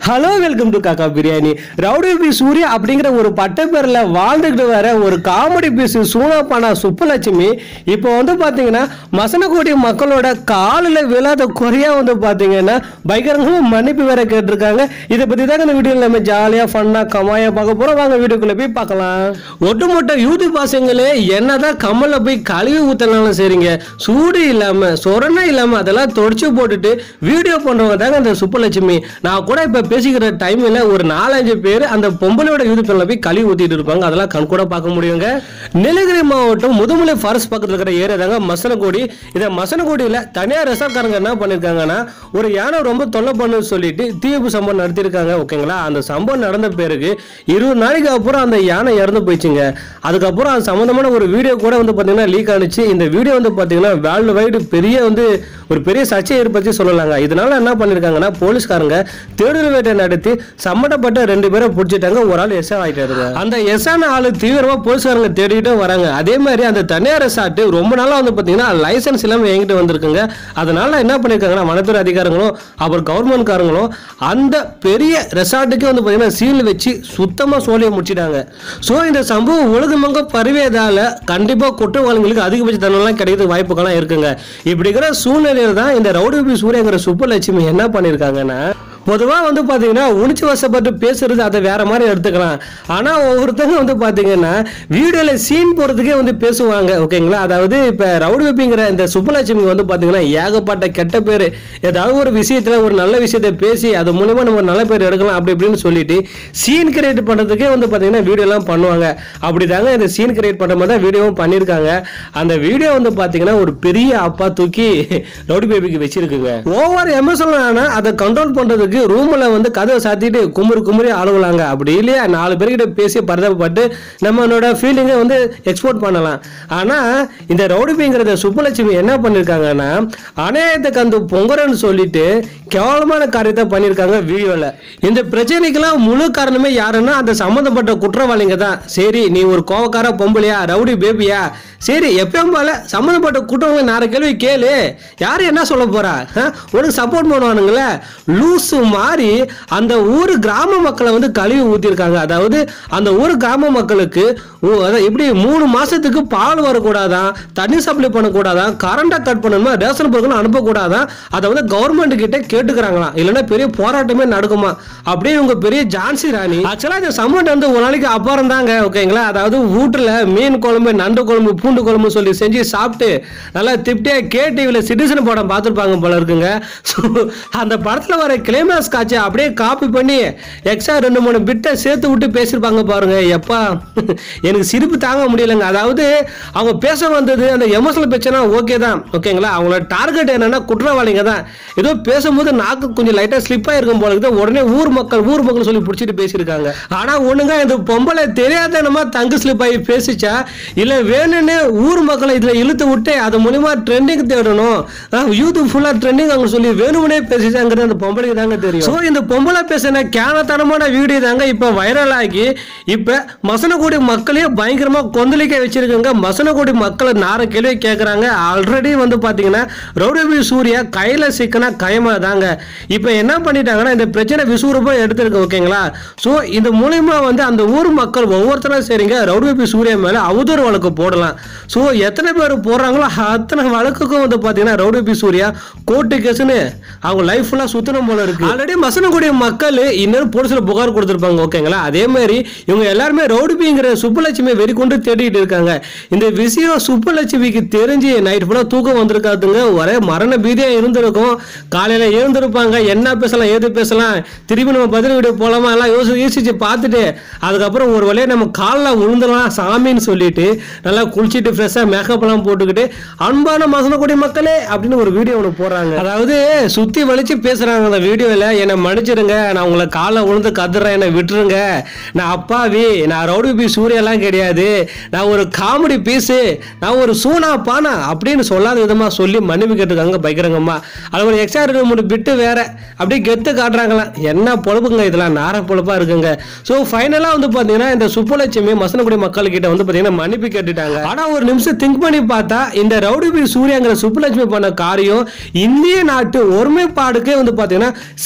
Hello welcome to காக்கா biryani rowdy B Surya அப்படிங்கிற ஒரு பட்ட பேரில் வாழ்ந்துக்கிட்டு வர ஒரு காமெடி பீஸ் சூனாப்பானா சுப்புலட்சுமி இப்போ வந்து பார்த்தீங்கன்னா மசனக்கூடிய மக்களோட காலில் விழாத குறையா வந்து பார்த்தீங்கன்னா பயங்கரமாக மன்னிப்பு வேற கேட்டிருக்காங்க இதை பற்றி தாங்க இந்த வீடியோவில் நம்ம ஜாலியாக ஃபன்னாக கமாயாக பார்க்க போகிறோம் வாங்க வீடியோக்குள்ளே போய் பார்க்கலாம் ஒட்டுமொத்த யூடியூப் பாசங்களே என்னதான் கமலில் போய் கழுவி ஊற்றலாம் சரிங்க சூடு இல்லாமல் சொரணை இல்லாமல் அதெல்லாம் தொடச்சு போட்டுட்டு வீடியோ பண்ணுறவங்க தாங்க அந்த சுப்புலட்சுமி நான் கூட இப்போ பேசிக்கிற டைமில் ஒரு நாலஞ்சு பேர் அந்த பொம்பளையோட யூடியூப் சேனலில் போய் கழுவி ஊற்றிட்டு இருப்பாங்க அதெல்லாம் கண் கூட பார்க்க முடியுங்க நீலகிரி மாவட்டம் முதுமலை ஃபாரஸ்ட் பக்கத்தில் இருக்கிற ஏரியா தாங்க மசனகுடி இதை மசனகுடியில் தனியார் ரெசார்ட்காரங்க என்ன பண்ணியிருக்காங்கன்னா ஒரு யானை ரொம்ப தொல்லை பண்ணுன்னு சொல்லிட்டு தீயப்பு சம்பவம் நடத்தியிருக்காங்க ஓகேங்களா அந்த சம்பவம் நடந்த பிறகு இருபது நாளைக்கு அப்புறம் அந்த யானை இறந்து போயிடுச்சுங்க அதுக்கப்புறம் அது சம்மந்தமான ஒரு வீடியோ கூட வந்து பார்த்தீங்கன்னா லீக் ஆனிச்சு இந்த வீடியோ வந்து பார்த்தீங்கன்னா வேர்ல்டு வைடு பெரிய வந்து ஒரு பெரிய சர்ச்சையை ஏற்படுத்தி சொல்லலாங்க இதனால என்ன பண்ணியிருக்காங்கன்னா போலீஸ்காரங்க தேடுதல் வேட்டை நடத்தி சம்மந்தப்பட்ட ரெண்டு பேரை பிடிச்சிட்டாங்க ஒரு ஆள் எஸ்ஆ ஆகிட்டாருங்க அந்த எஸ்ஆன ஆளு தீவிரமா போலீஸ்காரங்க தேடிட்டு வராங்க அதே மாதிரி அந்த தனியார் ரெசார்ட் ரொம்ப நாளா வந்து பார்த்தீங்கன்னா லைசன்ஸ் இல்லாமல் என்கிட்ட வந்திருக்குங்க அதனால என்ன பண்ணியிருக்காங்கன்னா வனத்துறை அதிகாரிகளும் அப்புறம் கவர்மெண்ட் காரங்களும் அந்த பெரிய ரெசார்ட்டுக்கே வந்து பார்த்தீங்கன்னா சீல் வச்சு சுத்தமாக சோழியை முடிச்சிட்டாங்க ஸோ இந்த சம்பவம் உலகமங்க பரவியதால கண்டிப்பாக குற்றவாளிகளுக்கு அதிகபட்ச தண்டனைலாம் கிடைக்கிறது வாய்ப்புகள்லாம் இருக்குங்க இப்படி இருக்கிற சூழ்நிலையில தான் இந்த ரவுடி பி சூரியங்கிற சுப்பலட்சுமி என்ன பண்ணியிருக்காங்கன்னா பொதுவாக வந்து பார்த்தீங்கன்னா உணிச்சு வசப்பட்டு பேசுறது அதை வேற மாதிரி எடுத்துக்கலாம் ஆனால் ஒவ்வொருத்தங்க வந்து பார்த்தீங்கன்னா வீடியோவில் சீன் போகிறதுக்கே வந்து பேசுவாங்க ஓகேங்களா அதாவது இப்போ ரவுடி வெப்பிங்கிற இந்த சுப்புலட்சுமி வந்து பார்த்தீங்கன்னா ஏகப்பட்ட கெட்ட பேர் ஏதாவது ஒரு விஷயத்தில் ஒரு நல்ல விஷயத்தை பேசி அது மூலயமா நம்ம நல்ல பேர் எடுக்கலாம் அப்படி இப்படின்னு சொல்லிட்டு சீன் கிரியேட் பண்ணுறதுக்கே வந்து பார்த்தீங்கன்னா வீடியோலாம் பண்ணுவாங்க அப்படி தாங்க இந்த சீன் கிரியேட் பண்ணுற மாதிரி தான் வீடியோவும் பண்ணியிருக்காங்க அந்த வீடியோ வந்து பார்த்தீங்கன்னா ஒரு பெரிய அப்பா தூக்கி ரவுடி பேபிக்கு வச்சிருக்குங்க ஓவர் எமோஷனல் ஆனால் அதை கண்ட்ரோல் பண்ணுறதுக்கு ரூமில் வந்து கதவை சாத்திட்டு குமுறு குமுறி அழுவலாங்க அப்படி இல்லையா நாலு பேர்கிட்ட பேசி பரிதாபப்பட்டு நம்மளோட ஃபீலிங்கை வந்து எக்ஸ்போர்ட் பண்ணலாம் ஆனால் இந்த ரவுடிபிங்கிறத சுப்புலட்சுமி என்ன பண்ணியிருக்காங்கன்னா அநேகத்தை கந்து பொங்கரன்னு சொல்லிட்டு கேவலமான காரியத்தை பண்ணியிருக்காங்க வீடியோவில் இந்த பிரச்சனைக்கெல்லாம் முழு காரணமே யாருன்னா அந்த சம்மந்தப்பட்ட குற்றவாளிங்க தான் சரி நீ ஒரு கோவக்கார பொம்பளையா ரவுடி பேபியா சரி எப்பயும் போல சம்மந்தப்பட்ட குற்றவாளி நாலு கேள்வி கேளு யார் என்ன சொல்ல போறா ஆ? உனக்கு சப்போர்ட் பண்ணுவானுங்களே லூசு மாதிரி அந்த ஊர் கிராம மக்களை வந்து கழுவி ஊத்திருக்காங்க அதாவது அந்த ஊர் கிராம மக்களுக்கு ஊ- அதான் எப்படி மூணு மாசத்துக்கு பால் வரக்கூடாதான் தண்ணி சப்ளை பண்ணக்கூடாதான் கரண்டை கட் பண்ணணுமா ரேஷன் பொருட்கள் அனுப்பக்கூடாதான் அதை வந்து கவர்மெண்ட் கிட்ட கேட்டுக்கிறாங்களாம் இல்லைன்னா பெரிய போராட்டமே நடக்குமா அப்படியே இவங்க பெரிய ஜான்சி ராணி ஆக்சுவலா இந்த சம்பவம் வந்து ஒரு நாளைக்கு அப்புறம் தாங்க ஓகேங்களா அதாவது வீட்டுல மீன் குழம்பு நண்டு குழம்பு பூண்டு குழம்பு சொல்லி செஞ்சு சாப்பிட்டு நல்லா திருப்தியா கே டிவியில் சிட்டிசன் படம் பார்த்துருப்பாங்க போல இருக்குங்க So, அந்த படத்துல வர கிளைமேக்ஸ் காட்சி அப்படியே காப்பி பண்ணி எக்ஸ்ட்ரா ரெண்டு மூணு பிட்டை சேர்த்து விட்டு பேசியிருப்பாங்க பாருங்க எப்பா எனக்கு சிரிப்பு தாங்க முடியலங்க அதாவது அவங்க பேச வந்தது அந்த எமோஷனல் பிரச்சனை ஓகே தான் ஓகேங்களா அவங்களோட டார்கெட் என்னன்னா குற்றவாளிங்க தான் ஏதோ பேசும்போது நாக்கு கொஞ்சம் லைட்டாக ஸ்லிப் ஆயிருக்கும் போல இருக்குது உடனே ஊர் மக்கள் ஊர் மக்கள் சொல்லி பிடிச்சிட்டு பேசியிருக்காங்க ஆனா ஒண்ணுங்க இந்த பொம்பளை தெரியாதனமா தங்கு ஸ்லிப் ஆகி பேசிச்சா இல்ல வேணும்னு ஊர் மக்களை இதுல இழுத்து விட்டு அது மூலியமா ட்ரெண்டிங் தேடணும் யூத் ஃபுல்லா ட்ரெண்டிங் அவங்க சொல்லி வேணும்னே பேசிச்சாங்கிறது அந்த பொம்பளைக்கு தாங்க தெரியும் ஸோ இந்த பொம்பளை பேசின கேனத்தனமான வீடியோ தாங்க இப்போ வைரல் ஆகி இப்போ மசனகுடி மக்களையே பயங்கரமா கொந்தளிக்க வச்சிருக்காங்க மசனகுடி மக்களை நார கேள்வி கேட்குறாங்க ஆல்ரெடி வந்து பார்த்தீங்கன்னா ரவுடி சூர்யா கையில் சிக்கனா கைமா தாங்க இப்போ என்ன பண்ணிட்டாங்கன்னா இந்த பிரச்சனை விசுவரூபம் எடுத்திருக்கு ஓகேங்களா ஸோ இது மூலியமா வந்து அந்த ஊர் மக்கள் ஒவ்வொருத்தரும் சரிங்க ரவுடி சூர்யா மேலே அவதூறு வழக்கு போடலாம் ஸோ எத்தனை பேர் போடுறாங்களோ அத்தனை வழக்குக்கும் வந்து பார்த்தீங்கன்னா ரவுடி பி சூர்யா கோர்ட்டு கேஸ்னு அவங்க லைஃப் ஃபுல்லாக சுத்தணும் போல இருக்கு ஆல்ரெடி மசனக்கூடிய மக்கள் இன்னும் போலீஸில் புகார் கொடுத்துருப்பாங்க ஓகேங்களா அதே மாதிரி இவங்க எல்லாருமே ரவுடிபிங்கிற சுப்புலட்சுமி வெறி கொண்டு தேடிட்டு இருக்காங்க இந்த விஷயம் சுப்புலட்சுமிக்கு தெரிஞ்சு நைட் ஃபுல்லாக தூக்கம் வந்திருக்காதுங்க ஒரே மரண பீதியாக இருந்திருக்கும் காலையில் எழுந்திருப்பாங்க என்ன பேசலாம் ஏது பேசலாம் திருப்பி நம்ம பதில் வீடியோ போலாமா எல்லாம் யோசி யோசிச்சு பார்த்துட்டு அதுக்கப்புறம் ஒரு வழியாக நம்ம காலில் விழுந்துடலாம் சாமின்னு சொல்லிட்டு நல்லா குளிச்சுட்டு ஃப்ரெஷ்ஷாக மேக்கப்லாம் போட்டுக்கிட்டு அன்பான மசனக்கூடிய மக்களே அப்படின்னு ஒரு வீடியோ ஒன்று போடுறாங்க அதாவது சுற்றி வலிச்சு பேசுகிறாங்க அந்த வீடியோவில் என்னை மன்னிச்சிடுங்க நான் உங்களை காலை விழுந்து கத்துறேன் என்னை விட்டுருங்க நான் அப்பாவி நான் ரவுடி பி சூர்யாலாம் கிடையாது நான் ஒரு காமெடி பீஸு நான் ஒரு சூனா பானா அப்படின்னு சொல்லாத விதமாக சொல்லி மன்னிப்பு கேட்டுருக்காங்க பைக்கிறங்கம்மா அது ஒரு எக்ஸ்ட்ரா ரெண்டு மூணு பிட்டு வேற அப்படியே கெத்து காட்டுறாங்களாம் என்ன பொழப்புங்க இதெல்லாம் நார பொழப்பா இருக்குங்க ஸோ ஃபைனலாக வந்து பார்த்தீங்கன்னா இந்த சுப்புலட்சுமி மசனக்குடி மக்கள்கிட்ட வந்து பார்த்தீங்கன்னா மன்னிப்பு கேட்டுட்டாங்க ஆனால் ஒரு நிமிஷம் திங்க் பண்ணி பார்த்தா இந்த ரவுடி பி சூர்யாங்கிற சுப்புலட்சுமி பண்ண காரியம் இந்திய நாட்டு ஒருமைப்பாடுக்கே வந்து பார்த்தீங்கன்னா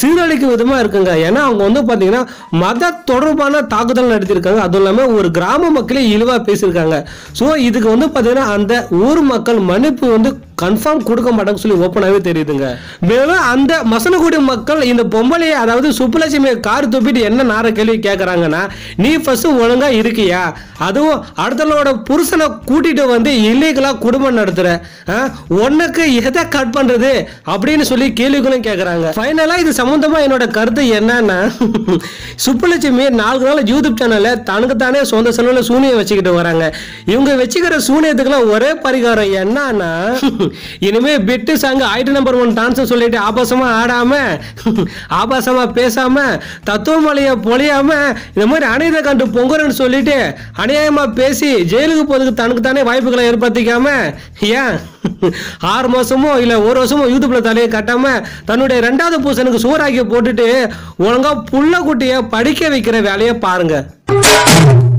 சீரழிக்கும் விதமா இருக்குங்க ஏன்னா அவங்க வந்து பாத்தீங்கன்னா மத தொடர்பான தாக்குதல் நடத்தியிருக்காங்க அதுவும் இல்லாம ஒரு கிராம மக்களே இழிவா பேசியிருக்காங்க ஸோ இதுக்கு வந்து பாத்தீங்கன்னா அந்த ஊர் மக்கள் மன்னிப்பு வந்து கன்ஃபார்ம் கொடுக்க மாட்டாங்க சொல்லி ஓப்பனாகவே தெரியுதுங்க மேலும் அந்த மசனகுடி மக்கள் இந்த பொம்பளையை அதாவது சுப்புலட்சுமியை கார் துப்பிட்டு என்ன நார கேள்வி கேட்குறாங்கன்னா நீ ஃபர்ஸ்ட் ஒழுங்கா இருக்கியா அதுவும் அடுத்தவங்களோட புருஷனை கூட்டிட்டு வந்து இல்லீகலா குடும்பம் நடத்துற ஆ? உனக்கு எதை கட் பண்றது அப்படின்னு சொல்லி கேள்விகளும் கேட்குறாங்க ஃபைனலா இது சம்பந்தமா என்னோட கருத்து என்னன்னா சுப்புலட்சுமி நாலு நாள் யூடியூப் சேனல்ல தனக்கு தானே சொந்த செலவுல சூனியம் வச்சுக்கிட்டு வராங்க இவங்க வச்சுக்கிற சூனியத்துக்குலாம் ஒரே பரிகாரம் என்னன்னா இனிமே bit song item number one dance சொல்லிட்டு ஆபாசமா ஆடாம ஆபாசமா பேசாம தத்துவமலைய பொழியாம இந்த மாதிரி அநீத கண்டு பொங்குறன்னு சொல்லிட்டு அநியாயமா பேசி ஜெயிலுக்கு போறதுக்கு தனக்கு தானே வாய்ப்புகளை ஏற்படுத்திக்காம ஏன் ஆறு மாசமோ இல்ல ஒரு வருஷமோ யூடியூப்ல தலையை கட்டாம தன்னுடைய ரெண்டாவது பூசனுக்கு சூறாக்கி போட்டுட்டு ஒழுங்கா புள்ள குட்டிய படிக்க வைக்கிற வேலையை பாருங்க